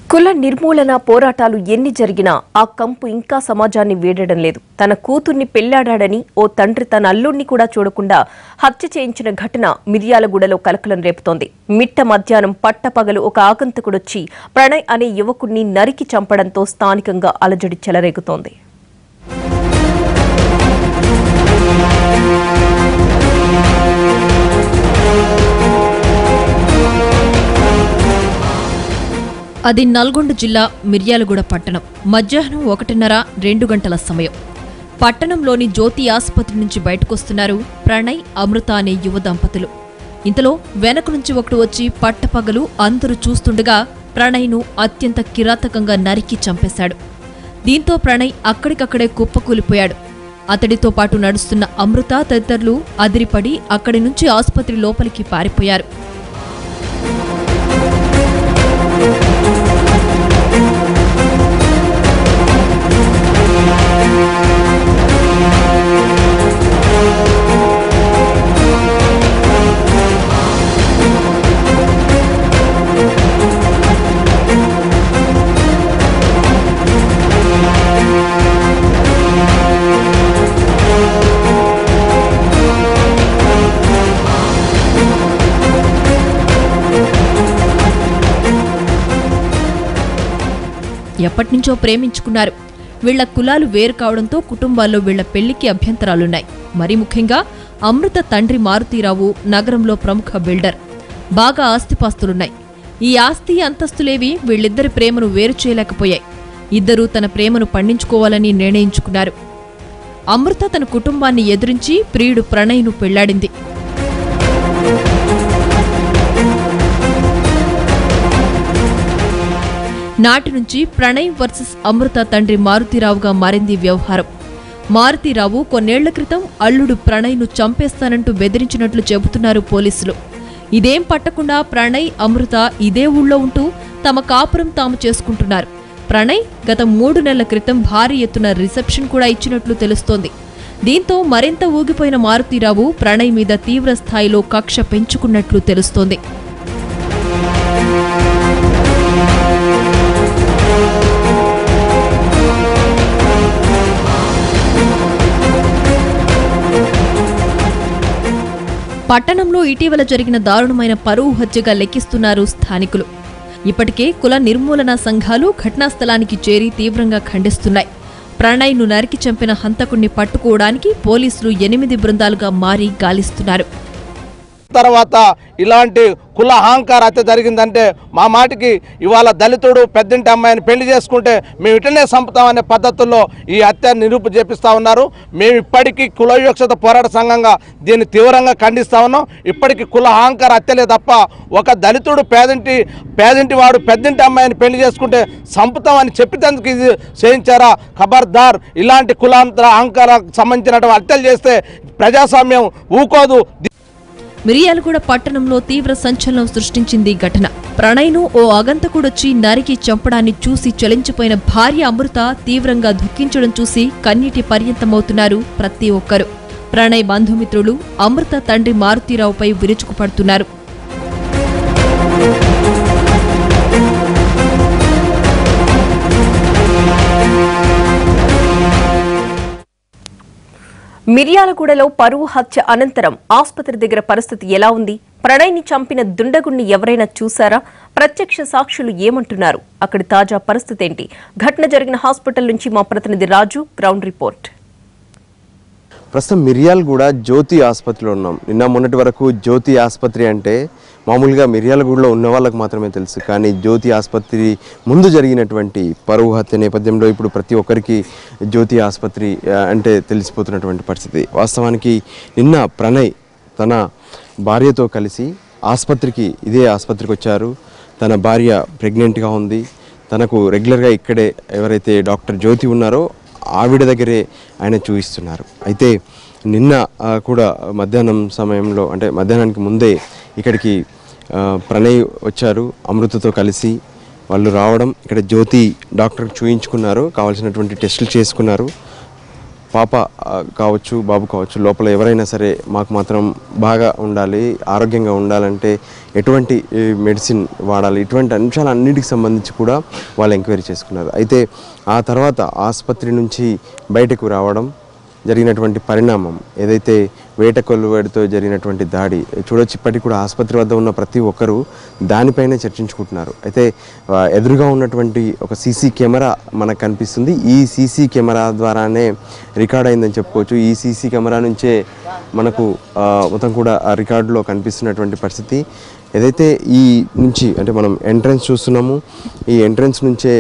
కుల నిర్మూలన పోరాటాలు ఎన్ని జరిగినా ఆ కంపు ఇంకా సమాజాన్ని వీడడం లేదు తన కూతుర్ని పెళ్లాడాడని ఓ తండ్రి తన అల్లుణ్ణి కూడా చూడకుండా హత్య చేయించిన ఘటన మిర్యాలగూడలో కలకలం రేపుతోంది మిట్ట మధ్యాహ్నం పట్టపగలు ఒక ఆగంతకుడొచ్చి ప్రణయ్ అనే యువకుణ్ణి నరికి చంపడంతో స్థానికంగా అలజడి చెలరేగుతోంది అది నల్గొండ జిల్లా మిర్యాలగూడ పట్టణం మధ్యాహ్నం ఒకటిన్నర రెండు గంటల సమయం పట్టణంలోని జ్యోతి ఆసుపత్రి నుంచి బయటకొస్తున్నారు ప్రణయ్ అమృత అనే యువ దంపతులు ఇంతలో వెనక నుంచి ఒకడు వచ్చి పట్టపగలు అందరూ చూస్తుండగా ప్రణయ్ను అత్యంత కిరాతకంగా నరికి చంపేశాడు దీంతో ప్రణయ్ అక్కడికక్కడే కుప్పకూలిపోయాడు అతడితో పాటు నడుస్తున్న అమృత తదితరులు అదిరిపడి అక్కడి నుంచి ఆసుపత్రి లోపలికి పారిపోయారు ఎప్పటినుంచో ప్రేమించుకున్నారు వీళ్ల కులాలు వేరు కావడంతో కుటుంబాల్లో వీళ్ల పెళ్లికి అభ్యంతరాలున్నాయి మరీ ముఖ్యంగా అమృత తండ్రి మారుతీరావు నగరంలో ప్రముఖ బిల్డర్ బాగా ఆస్తిపాస్తులున్నాయి ఈ ఆస్తి అంతస్తులేవి వీళ్ళిద్దరి ప్రేమను వేరు చేయలేకపోయాయి ఇద్దరూ తన ప్రేమను పండించుకోవాలని నిర్ణయించుకున్నారు అమృత తన కుటుంబాన్ని ఎదురించి ప్రియుడు ప్రణయ్ను పెళ్లాడింది నాటి నుంచి ప్రణయ్ వర్సెస్ అమృత తండ్రి మారుతీరావుగా మారింది వ్యవహారం మారుతీరావు కొన్నేళ్ల క్రితం అల్లుడు ప్రణయ్ను చంపేస్తానంటూ బెదిరించినట్లు చెబుతున్నారు పోలీసులు ఇదేం పట్టకుండా ప్రణయ్ అమృత ఇదే ఊళ్ళో ఉంటూ తమ కాపురం తాము చేసుకుంటున్నారు ప్రణయ్ గత మూడు నెలల క్రితం భారీ ఎత్తున రిసెప్షన్ కూడా ఇచ్చినట్లు తెలుస్తోంది దీంతో మరింత ఊగిపోయిన మారుతీరావు ప్రణయ్ మీద తీవ్ర స్థాయిలో కక్ష పెంచుకున్నట్లు తెలుస్తోంది పట్టణంలో ఇటీవల జరిగిన దారుణమైన పరువు హత్యగా లెక్కిస్తున్నారు స్థానికులు ఇప్పటికే కుల నిర్మూలన సంఘాలు ఘటనా స్థలానికి చేరి తీవ్రంగా ఖండిస్తున్నాయి ప్రణయ్ను నరికి చంపిన హంతకుణ్ణి పట్టుకోవడానికి పోలీసులు ఎనిమిది బృందాలుగా మారి గాలిస్తున్నారు తర్వాత ఇలాంటి కుల అహంకార హత్య జరిగిందంటే మా మాటికి ఇవాళ దళితుడు పెద్దింటి అమ్మాయిని పెళ్లి చేసుకుంటే మేము ఇటనే చంపుతామనే పద్ధతుల్లో ఈ హత్య నిరూప చేపిస్తా ఉన్నారు మేము ఇప్పటికీ కుల వివక్షత పోరాట సంఘంగా దీన్ని తీవ్రంగా ఖండిస్తా ఉన్నాం ఇప్పటికీ కుల అహంకార హత్యలే తప్ప ఒక దళితుడు పేదింటి పేదింటి వాడు పెద్దింటి అమ్మాయిని పెళ్లి చేసుకుంటే చంపుతామని చెప్పేందుకు ఇది చేయించారా ఖబర్దార్ ఇలాంటి కులాంతర అహంకార సంబంధించినటువంటి హత్యలు చేస్తే ప్రజాస్వామ్యం ఊకోదు మిరియాలగూడ పట్టణంలో తీవ్ర సంచలనం సృష్టించింది ఈ ఘటన ప్రణయ్ను ఓ అగంతకుడొచ్చి నరికి చంపడాన్ని చూసి చలించిపోయిన భార్య అమృత తీవ్రంగా దుఃఖించడం చూసి కన్నీటి పర్యంతమవుతున్నారు ప్రతి ఒక్కరు ప్రణయ్ బంధుమిత్రులు అమృత తండ్రి మారుతీరావుపై విరుచుకుపడుతున్నారు మిర్యాలగూడలో పరువు హత్య అనంతరం ఆసుపత్రి దగ్గర పరిస్థితి ఎలా ఉంది ప్రణయ్ని చంపిన దుండగుణ్ణి ఎవరైనా చూశారా ప్రత్యక్ష సాక్షులు ఏమంటున్నారు అక్కడి తాజా పరిస్థితి ఏంటి ఘటన జరిగిన హాస్పిటల్ నుంచి మా ప్రతినిధి రాజు గ్రౌండ్ రిపోర్ట్ ప్రస్తుతం మిర్యాలగూడ జ్యోతి ఆసుపత్రిలో ఉన్నాం నిన్న మొన్నటి వరకు జ్యోతి ఆసుపత్రి అంటే మామూలుగా మిర్యాలగూడలో ఉన్న వాళ్ళకి మాత్రమే తెలుసు కానీ జ్యోతి ఆసుపత్రి ముందు జరిగినటువంటి పరువు హత్య నేపథ్యంలో ఇప్పుడు ప్రతి ఒక్కరికి జ్యోతి ఆసుపత్రి ఆ, అంటే తెలిసిపోతున్నటువంటి పరిస్థితి వాస్తవానికి నిన్న ప్రణయ్ తన భార్యతో కలిసి ఆసుపత్రికి ఇదే ఆసుపత్రికి వచ్చారు తన భార్య ప్రెగ్నెంట్గా ఉంది తనకు రెగ్యులర్గా ఇక్కడే ఎవరైతే డాక్టర్ జ్యోతి ఉన్నారో ఆవిడ దగ్గరే ఆయన చూపిస్తున్నారు అయితే నిన్న ఆ, కూడా మధ్యాహ్నం సమయంలో అంటే మధ్యాహ్నానికి ముందే ఇక్కడికి ఆ, ప్రణయ్ వచ్చారు అమృతతో కలిసి వాళ్ళు రావడం ఇక్కడ జ్యోతి డాక్టర్కి చూయించుకున్నారు కావాల్సినటువంటి టెస్టులు చేసుకున్నారు పాప ఆ, కావచ్చు బాబు కావచ్చు లోపల ఎవరైనా సరే మాకు మాత్రం బాగా ఉండాలి ఆరోగ్యంగా ఉండాలంటే ఎటువంటి ఈ, మెడిసిన్ వాడాలి ఇటువంటి అంశాలు అన్నిటికి సంబంధించి కూడా వాళ్ళు ఎంక్వైరీ చేసుకున్నారు అయితే ఆ తర్వాత ఆసుపత్రి నుంచి బయటకు రావడం జరిగినటువంటి పరిణామం ఏదైతే వేట కొల్లువాడితో జరిగినటువంటి దాడి చూడొచ్చు ఇప్పటికి కూడా ఆసుపత్రి వద్ద ఉన్న ప్రతి ఒక్కరూ దానిపైనే చర్చించుకుంటున్నారు అయితే ఆ, ఎదురుగా ఉన్నటువంటి ఒక సీసీ కెమెరా మనకు కనిపిస్తుంది ఈ సీసీ కెమెరా ద్వారానే రికార్డ్ అయిందని చెప్పుకోవచ్చు ఈ సీసీ కెమెరా నుంచే మనకు ఆ, మొత్తం కూడా ఆ రికార్డులో కనిపిస్తున్నటువంటి పరిస్థితి ఏదైతే ఈ నుంచి అంటే మనం ఎంట్రన్స్ చూస్తున్నాము ఈ ఎంట్రన్స్ నుంచే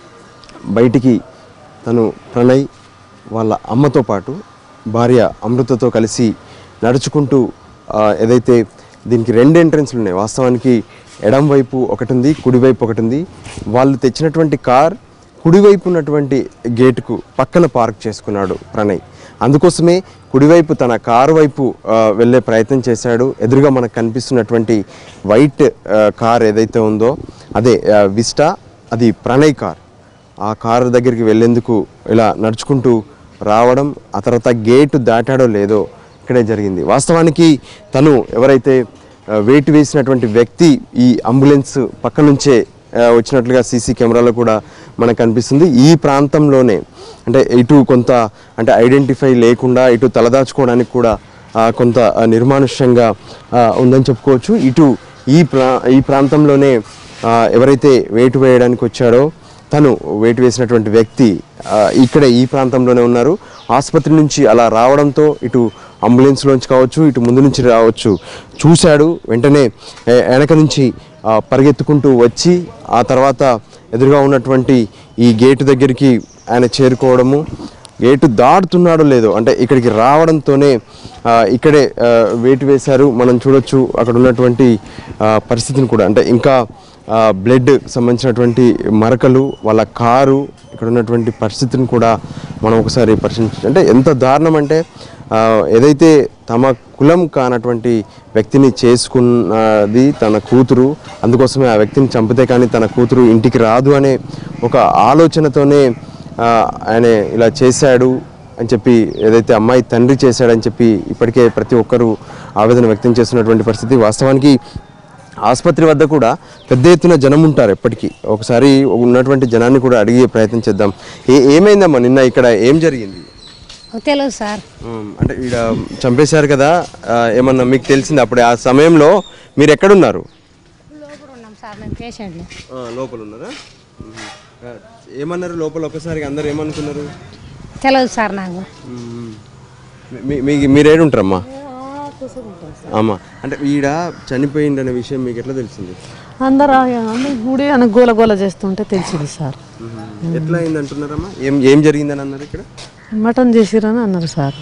బయటికి తను ప్రణయ్ వాళ్ళ అమ్మతో పాటు భార్య అమృతతో కలిసి నడుచుకుంటూ ఆ, ఏదైతే దీనికి రెండు ఎంట్రన్స్లు ఉన్నాయి వాస్తవానికి ఎడం వైపు ఒకటి ఉంది కుడివైపు ఒకటి ఉంది వాళ్ళు తెచ్చినటువంటి కార్ కుడివైపు ఉన్నటువంటి గేటుకు పక్కన పార్క్ చేసుకున్నాడు ప్రణయ్ అందుకోసమే కుడివైపు తన కారు వైపు ఆ, వెళ్ళే ప్రయత్నం చేశాడు ఎదురుగా మనకు కనిపిస్తున్నటువంటి వైట్ ఆ, కార్ ఏదైతే ఉందో అదే ఆ, విస్టా అది ప్రణయ్ కార్ ఆ కారు దగ్గరికి వెళ్ళేందుకు ఇలా నడుచుకుంటూ రావడం ఆ తర్వాత గేటు దాటాడో లేదో ఇక్కడే జరిగింది వాస్తవానికి తను ఎవరైతే ఆ, వేటు వేసినటువంటి వ్యక్తి ఈ అంబులెన్స్ పక్క నుంచే ఆ, వచ్చినట్లుగా సీసీ కెమెరాలో కూడా మనకు కనిపిస్తుంది ఈ ప్రాంతంలోనే అంటే ఇటు కొంత అంటే ఐడెంటిఫై లేకుండా ఇటు తలదాచుకోవడానికి కూడా ఆ, కొంత ఆ, నిర్మానుష్యంగా ఆ, ఉందని చెప్పుకోవచ్చు ఇటు ఈ ప్రా ఈ ప్రాంతంలోనే ఆ, ఎవరైతే వేటు వేయడానికి వచ్చాడో తను వేటు వేసినటువంటి వ్యక్తి ఆ, ఇక్కడే ఈ ప్రాంతంలోనే ఉన్నారు ఆసుపత్రి నుంచి అలా రావడంతో ఇటు అంబులెన్స్లోంచి కావచ్చు ఇటు ముందు నుంచి రావచ్చు చూశాడు వెంటనే ఏ- వెనక నుంచి ఆ, పరిగెత్తుకుంటూ వచ్చి ఆ తర్వాత ఎదురుగా ఉన్నటువంటి ఈ గేటు దగ్గరికి ఆయన చేరుకోవడము గేటు దాటుతున్నాడో లేదో అంటే ఇక్కడికి రావడంతోనే ఆ, ఇక్కడే ఆ, వేటు వేశారు మనం చూడొచ్చు అక్కడ ఉన్నటువంటి ఆ, పరిస్థితిని కూడా అంటే ఇంకా ఆ, బ్లడ్ సంబంధించినటువంటి మరకలు వాళ్ళ కారు ఇక్కడ ఉన్నటువంటి పరిస్థితిని కూడా మనం ఒకసారి పరిశీలించ అంటే ఎంత దారుణం అంటే ఆ, ఏదైతే తమ కులం కానటువంటి వ్యక్తిని చేసుకున్నది తన కూతురు అందుకోసమే ఆ వ్యక్తిని చంపితే కానీ తన కూతురు ఇంటికి రాదు అనే ఒక ఆలోచనతోనే ఆ, ఆయన ఇలా చేశాడు అని చెప్పి ఏదైతే అమ్మాయి తండ్రి చేశాడని చెప్పి ఇప్పటికే ప్రతి ఒక్కరూ ఆవేదన వ్యక్తం చేస్తున్నటువంటి పరిస్థితి వాస్తవానికి ఆసుపత్రి వద్ద కూడా పెద్ద ఎత్తున జనం ఉంటారు ఎప్పటికీ ఒకసారి ఉన్నటువంటి జనాన్ని కూడా అడిగే ప్రయత్నం చేద్దాం ఏ ఏమైందమ్మా నిన్న ఇక్కడ ఏం జరిగింది తెలియదు సార్ ఉమ్, అంటే ఇక్కడ చంపేశారు కదా ఆ, ఏమన్నా మీకు తెలిసింది అప్పుడు ఆ సమయంలో మీరు ఎక్కడున్నారు లోపల ఉన్నాం సార్ మేము పేషెంట్లు ఆ, లోపల ఉన్నారా ఉమ్. ఆ, ఏమన్నారు లోపల ఒకసారి అందరు ఏమనుకున్నారు తెలియదు సార్ నాకు ఉమ్. మీ- మీ మీరేడుంటారమ్మా అమ్మా అంటే ఈడ చనిపోయిందనే విషయం మీకు ఎట్లా తెలిసింది అందరూ అందరూ గుడి అని గోల గోల చేస్తుంటే తెలిసింది సార్ ఎట్లా అయింది అంటున్నారమ్మా ఏం ఏం జరిగిందని అన్నారు ఇక్కడ మటన్ చేసిరని అన్నారు సార్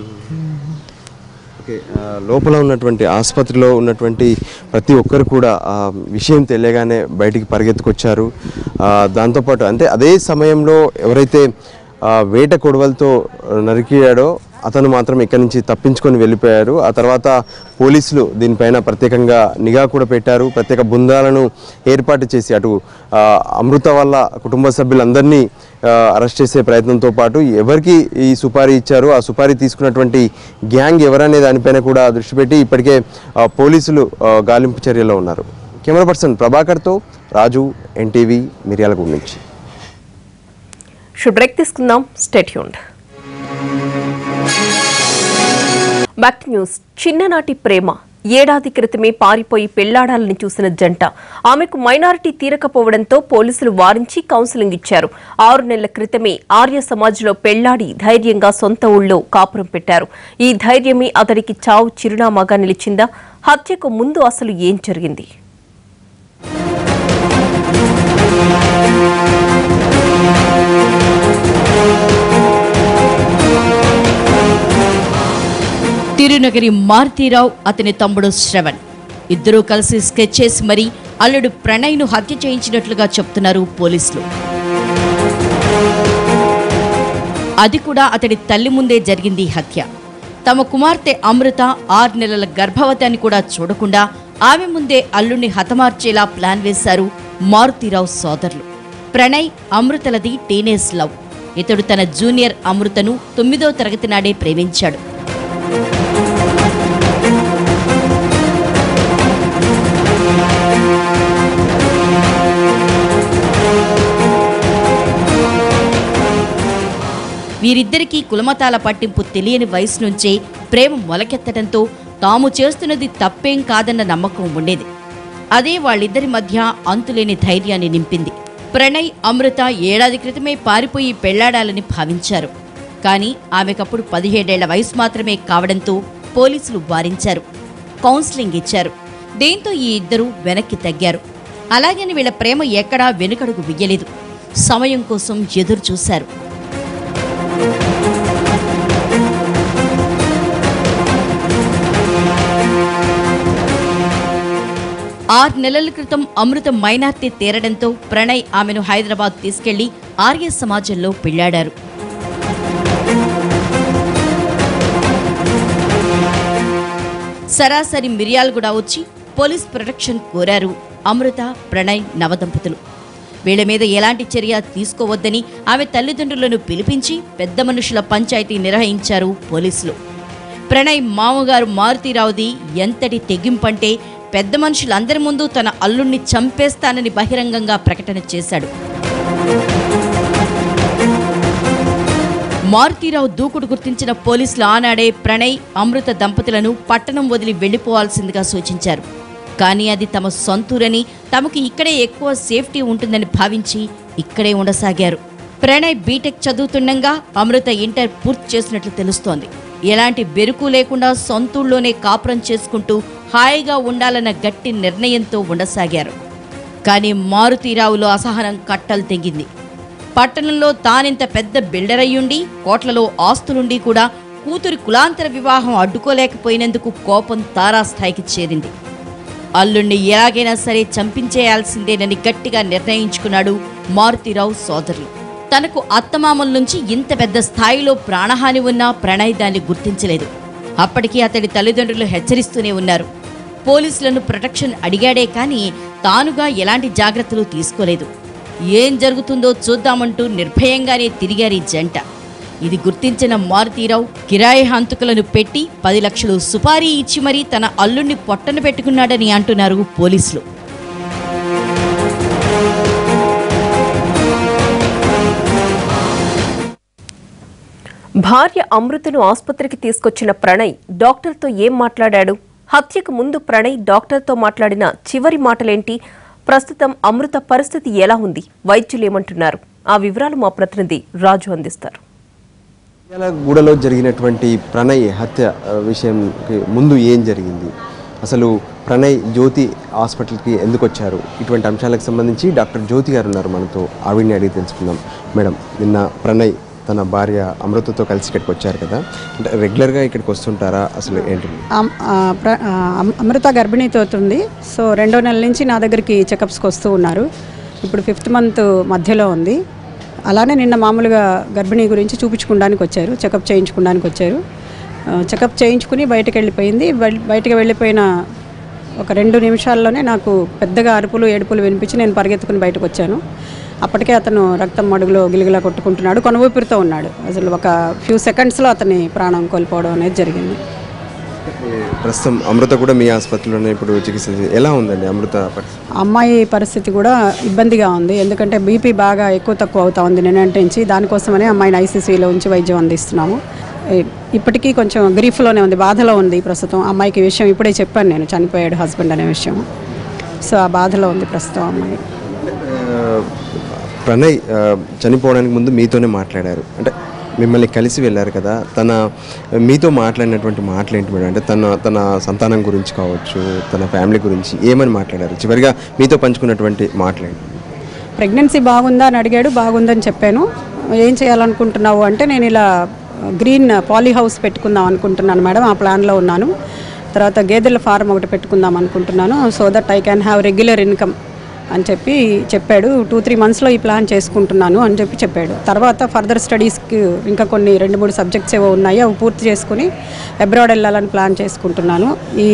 ఓకే ఆ, లోపల ఉన్నటువంటి ఆసుపత్రిలో ఉన్నటువంటి ప్రతి ఒక్కరు కూడా ఆ విషయం తెలియగానే బయటికి పరిగెత్తుకొచ్చారు ఆ, దాంతోపాటు అంటే అదే సమయంలో ఎవరైతే ఆ, వేట కొడవలతో నరికియాడో అతను మాత్రం ఇక్కడి నుంచి తప్పించుకొని వెళ్ళిపోయారు ఆ తర్వాత పోలీసులు దీనిపైన ప్రత్యేకంగా నిఘా కూడా పెట్టారు ప్రత్యేక బృందాలను ఏర్పాటు చేసి అటు ఆ, అమృత వాళ్ళ కుటుంబ సభ్యులందరినీ ఆ, అరెస్ట్ చేసే ప్రయత్నంతో పాటు ఎవరికి ఈ సుపారీ ఇచ్చారో ఆ సుపారీ తీసుకున్నటువంటి గ్యాంగ్ ఎవరనే దానిపైన కూడా దృష్టి పెట్టి ఇప్పటికే ఆ, పోలీసులు ఆ, గాలింపు చర్యలో ఉన్నారు కెమెరా పర్సన్ ప్రభాకర్తో రాజు ఎన్టీవీ మిర్యాలగూడ నుంచి షుడ్ బ్రేక్ తీసుకుందాం స్టేట్యూండ్ బ్యాక్ టు న్యూస్ చిన్ననాటి ప్రేమ ఏడాది క్రితమే పారిపోయి పెళ్లాడాలని చూసిన జంట ఆమెకు మైనారిటీ తీరకపోవడంతో పోలీసులు వారించి కౌన్సిలింగ్ ఇచ్చారు ఆరు నెలల క్రితమే ఆర్య సమాజ్లో పెళ్లాడి ధైర్యంగా సొంత ఊళ్ళో కాపురం పెట్టారు ఈ ధైర్యమే అతడికి చావు చిరునామాగా నిలిచిందా హత్యకు ముందు అసలు ఏం జరిగింది తిరునగరి మారుతీరావు అతని తమ్ముడు శ్రవణ్ ఇద్దరూ కలిసి స్కెచ్ చేసి మరీ అల్లుడు ప్రణయ్ను హత్య చేయించినట్లుగా చెప్తున్నారు పోలీసులు అది కూడా అతడి తల్లి ముందే జరిగింది ఈ హత్య తమ కుమార్తె అమృత ఆరు నెలల గర్భవతి అని కూడా చూడకుండా ఆమె ముందే అల్లుణ్ణి హతమార్చేలా ప్లాన్ వేశారు మారుతీరావు సోదరులు ప్రణయ్ అమృతలది టీనేజ్ లవ్ ఇతడు తన జూనియర్ అమృతను తొమ్మిదో తరగతి నాడే ప్రేమించాడు వీరిద్దరికీ కులమతాల పట్టింపు తెలియని వయసు నుంచే ప్రేమ మొలకెత్తడంతో తాము చేస్తున్నది తప్పేం కాదన్న నమ్మకం ఉండేది అదే వాళ్ళిద్దరి మధ్య అంతులేని ధైర్యాన్ని నింపింది ప్రణయ్ అమృత ఏడాది క్రితమే పారిపోయి పెళ్లాడాలని భావించారు కానీ ఆమెకప్పుడు పదిహేడేళ్ల వయసు మాత్రమే కావడంతో పోలీసులు వారించారు కౌన్సిలింగ్ ఇచ్చారు దీంతో ఈ ఇద్దరూ వెనక్కి తగ్గారు అలాగని వీళ్ళ ప్రేమ ఎక్కడా వెనుకడుగు వెయ్యలేదు సమయం కోసం ఎదురు చూశారు ఆరు నెలల క్రితం అమృత మైనార్టీ తేరడంతో ప్రణయ్ ఆమెను హైదరాబాద్ తీసుకెళ్లి ఆర్య సమాజంలో పెళ్లాడారు సరాసరి మిర్యాలగూడ వచ్చి పోలీస్ ప్రొటెక్షన్ కోరారు అమృత ప్రణయ్ నవదంపతులు వీళ్ల మీద ఎలాంటి చర్య తీసుకోవద్దని ఆమె తల్లిదండ్రులను పిలిపించి పెద్ద మనుషుల పంచాయతీ నిర్వహించారు పోలీసులు ప్రణయ్ మామగారు మారుతీరావుది ఎంతటి తెగింపంటే పెద్ద మనుషులందరి ముందు తన అల్లుణ్ణి చంపేస్తానని బహిరంగంగా ప్రకటన చేశాడు మారుతీరావు దూకుడు గుర్తించిన పోలీసులు ఆనాడే ప్రణయ్ అమృత దంపతులను పట్టణం వదిలి వెళ్లిపోవాల్సిందిగా సూచించారు కానీ అది తమ సొంతూరని తమకు ఇక్కడే ఎక్కువ సేఫ్టీ ఉంటుందని భావించి ఇక్కడే ఉండసాగారు ప్రణయ్ బీటెక్ చదువుతుండగా అమృత ఇంటర్ పూర్తి చేసినట్లు తెలుస్తోంది ఎలాంటి బెరుకు లేకుండా సొంతూళ్లోనే కాపురం చేసుకుంటూ హాయిగా ఉండాలన్న గట్టి నిర్ణయంతో ఉండసాగారు కానీ మారుతీరావులో అసహనం కట్టలు తెగింది పట్టణంలో తానింత పెద్ద బిల్డర్ అయ్యుండి కోట్లలో ఆస్తులుండి కూడా కూతురి కులాంతర వివాహం అడ్డుకోలేకపోయినందుకు కోపం తారాస్థాయికి చేరింది అల్లుణ్ణి ఎలాగైనా సరే చంపించేయాల్సిందేనని గట్టిగా నిర్ణయించుకున్నాడు మారుతీరావు సోదరులు తనకు అత్తమామల నుంచి ఇంత పెద్ద స్థాయిలో ప్రాణహాని ఉన్నా ప్రణయ్ దాన్ని గుర్తించలేదు అప్పటికీ అతడి తల్లిదండ్రులు హెచ్చరిస్తూనే ఉన్నారు పోలీసులను ప్రొటెక్షన్ అడిగాడే కానీ తానుగా ఎలాంటి జాగ్రత్తలు తీసుకోలేదు ఏం జరుగుతుందో చూద్దామంటూ నిర్భయంగానే తిరిగారు ఈ జంట ఇది గుర్తించిన మారుతీరావు కిరాయి హంతకులను పెట్టి పది లక్షలు సుపారీ ఇచ్చి మరీ తన అల్లుణ్ణి పొట్టన పెట్టుకున్నాడని అంటున్నారు పోలీసులు భార్య అమృతను ఆసుపత్రికి తీసుకొచ్చిన ప్రణయ్ డాక్టర్తో ఏం మాట్లాడాడు హత్యకు ముందు ప్రణయ్ డాక్టర్తో మాట్లాడిన చివరి మాటలేంటి ప్రస్తుతం అమృత పరిస్థితి ఎలా ఉంది వైద్యులు ఏమంటున్నారు ఆ వివరాలు మా ప్రతినిధి రాజు అందిస్తారు గూడలో జరిగినటువంటి ప్రణయ్ హత్య ఆ, విషయంకి ముందు ఏం జరిగింది అసలు ప్రణయ్ జ్యోతి హాస్పిటల్కి ఎందుకు వచ్చారు ఇటువంటి అంశాలకు సంబంధించి డాక్టర్ జ్యోతి గారు ఉన్నారు మనతో ఆవిడ్ని అడిగి తెలుసుకుందాం మేడం నిన్న ప్రణయ్ తన భార్య అమృతతో కలిసి ఇక్కడికి వచ్చారు కదా అంటే రెగ్యులర్గా ఇక్కడికి వస్తుంటారా అసలు ఏంటి అమ్- ఆ, ప్ర- ఆ, అమ్- అమృత గర్భిణీతో అవుతుంది సో రెండో నెలల నుంచి నా దగ్గరికి చెకప్స్కి వస్తూ ఉన్నారు ఇప్పుడు ఫిఫ్త్ మంత్ మధ్యలో ఉంది అలానే నిన్న మామూలుగా గర్భిణీ గురించి చూపించుకోవడానికి వచ్చారు చెకప్ చేయించుకోవడానికి వచ్చారు ఆ, చెకప్ చేయించుకుని బయటకు వెళ్ళిపోయింది బయ- బయటకు వెళ్ళిపోయిన ఒక రెండు నిమిషాల్లోనే నాకు పెద్దగా అరుపులు ఏడుపులు వినిపించి నేను పరిగెత్తుకుని బయటకు వచ్చాను అప్పటికే అతను రక్తం అడుగులో గిలిగిలా కొట్టుకుంటున్నాడు కొన ఊపిరితో ఉన్నాడు అసలు ఒక ఫ్యూ సెకండ్స్లో అతని ప్రాణం కోల్పోవడం అనేది జరిగింది ప్రస్తుతం అమృత కూడా మీ ఆసుపత్రిలోనే ఇప్పుడు చికిత్స చే- ఎలా ఉందండి అమృత పరిస్థితి అమ్మాయి పరిస్థితి కూడా ఇబ్బందిగా ఉంది ఎందుకంటే బీపీ బాగా ఎక్కువ తక్కువ అవుతా ఉంది నిన్నటి నుంచి దానికోసమనే అమ్మాయిని ఐసీసీలో ఉంచి వైద్యం అందిస్తున్నాము ఈ- ఇప్పటికీ కొంచెం గ్రీఫ్లోనే ఉంది బాధలో ఉంది ప్రస్తుతం అమ్మాయికి ఈ విషయం ఇప్పుడే చెప్పాను నేను చనిపోయాడు హస్బెండ్ అనే విషయం సో ఆ బాధలో ఉంది ప్రస్తుతం అమ్మాయి ఆ, ప్రణయ్ ఆ, చనిపోవడానికి ముందు మీతోనే మాట్లాడారు అంటే మిమ్మల్ని కలిసి వెళ్ళారు కదా తన మీతో మాట్లాడినటువంటి మాటలు ఏంటి మేడం అంటే తన తన సంతానం గురించి కావచ్చు తన ఫ్యామిలీ గురించి ఏమని మాట్లాడారు చివరిగా మీతో పంచుకున్నటువంటి మాటలు ఏంటి ప్రెగ్నెన్సీ బాగుందా అని అడిగాడు బాగుందని చెప్పాను ఏం చేయాలనుకుంటున్నావు అంటే నేను ఇలా గ్రీన్ పాలీ హౌస్ పెట్టుకుందాం అనుకుంటున్నాను మేడం ఆ ప్లాన్లో ఉన్నాను తర్వాత గేదెల ఫారం ఒకటి పెట్టుకుందాం అనుకుంటున్నాను so that I can have regular income అని చెప్పి చెప్పాడు టూ త్రీ మంత్స్లో ఈ ప్లాన్ చేసుకుంటున్నాను అని చెప్పి చెప్పాడు తర్వాత ఫర్దర్ స్టడీస్కి ఇంకా కొన్ని రెండు మూడు సబ్జెక్ట్స్ ఏవో ఉన్నాయి అవి పూర్తి చేసుకుని అబ్రాడ్ వెళ్ళాలని ప్లాన్ చేసుకుంటున్నాను ఈ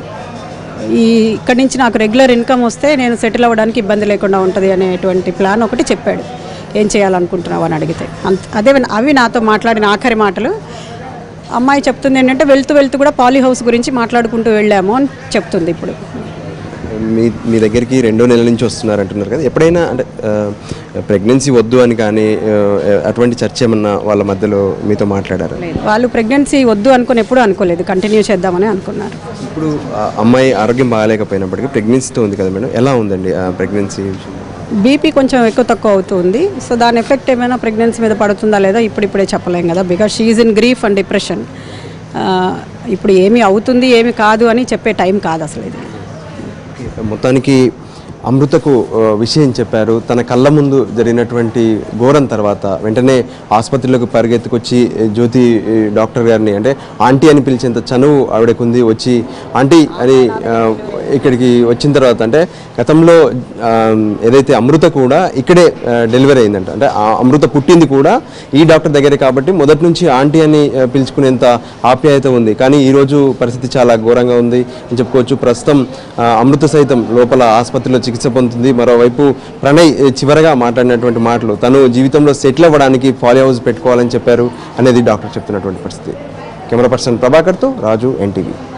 ఈ ఇక్కడి నుంచి నాకు రెగ్యులర్ ఇన్కమ్ వస్తే నేను సెటిల్ అవ్వడానికి ఇబ్బంది లేకుండా ఉంటుంది అనేటువంటి ప్లాన్ ఒకటి చెప్పాడు ఏం చేయాలనుకుంటున్నావు అని అడిగితే అంత అదే అవి నాతో మాట్లాడిన ఆఖరి మాటలు అమ్మాయి చెప్తుంది ఏంటంటే వెళ్తూ వెళ్తూ కూడా పాలీ హౌస్ గురించి మాట్లాడుకుంటూ వెళ్ళాము అని చెప్తుంది ఇప్పుడు మీ మీ దగ్గరికి రెండో నెలల నుంచి వస్తున్నారు అంటున్నారు కదా ఎప్పుడైనా అంటే ప్రెగ్నెన్సీ వద్దు అని కానీ ఆ, అటువంటి చర్చ ఏమన్నా వాళ్ళ మధ్యలో మీతో మాట్లాడారా వాళ్ళు ప్రెగ్నెన్సీ వద్దు అనుకుని ఎప్పుడూ అనుకోలేదు కంటిన్యూ చేద్దామని అనుకున్నారు ఇప్పుడు ఆ అమ్మాయి ఆరోగ్యం బాగాలేకపోయినప్పటికీ ప్రెగ్నెన్సీతో ఉంది కదా మేడం ఎలా ఉందండి ఆ ప్రెగ్నెన్సీ బీపీ కొంచెం ఎక్కువ తక్కువ అవుతుంది సో దాని ఎఫెక్ట్ ఏమైనా ప్రెగ్నెన్సీ మీద పడుతుందా లేదా ఇప్పుడిప్పుడే చెప్పలేం కదా because she's in grief and depression ఇప్పుడు ఏమి అవుతుంది ఏమి కాదు అని చెప్పే టైం కాదు అసలు ఇది మొత్తానికి అమృతకు ఆ, విషయం చెప్పారు తన కళ్ళ ముందు జరిగినటువంటి ఘోరం తర్వాత వెంటనే ఆసుపత్రిలోకి పరిగెత్తుకొచ్చి ఏ, జ్యోతి ఏ, డాక్టర్ గారిని అంటే ఆంటీ అని పిలిచేంత చనువు ఆవిడకుంది వచ్చి ఆంటీ అని ఆ, ఇక్కడికి వచ్చిన తర్వాత అంటే గతంలో ఆ, ఏదైతే అమృత కూడా ఇక్కడే ఆ, డెలివరీ అయిందంట అంటే ఆ అమృత పుట్టింది కూడా ఈ డాక్టర్ దగ్గరే కాబట్టి మొదటి నుంచి ఆంటీ అని ఆ, పిలుచుకునేంత ఆప్యాయత ఉంది కానీ ఈరోజు పరిస్థితి చాలా ఘోరంగా ఉంది అని చెప్పుకోవచ్చు ప్రస్తుతం ఆ, అమృత సైతం లోపల ఆసుపత్రిలో చికిత్స పొందుతుంది మరోవైపు ప్రణయ్ ఏ, చివరగా మాట్లాడినటువంటి మాటలు తను జీవితంలో సెటిల్ అవ్వడానికి ఫాలో హౌస్ పెట్టుకోవాలని చెప్పారు అనేది డాక్టర్ చెప్తున్నటువంటి పరిస్థితి కెమెరా పర్సన్ ప్రభాకర్తో రాజు ఎన్టీవీ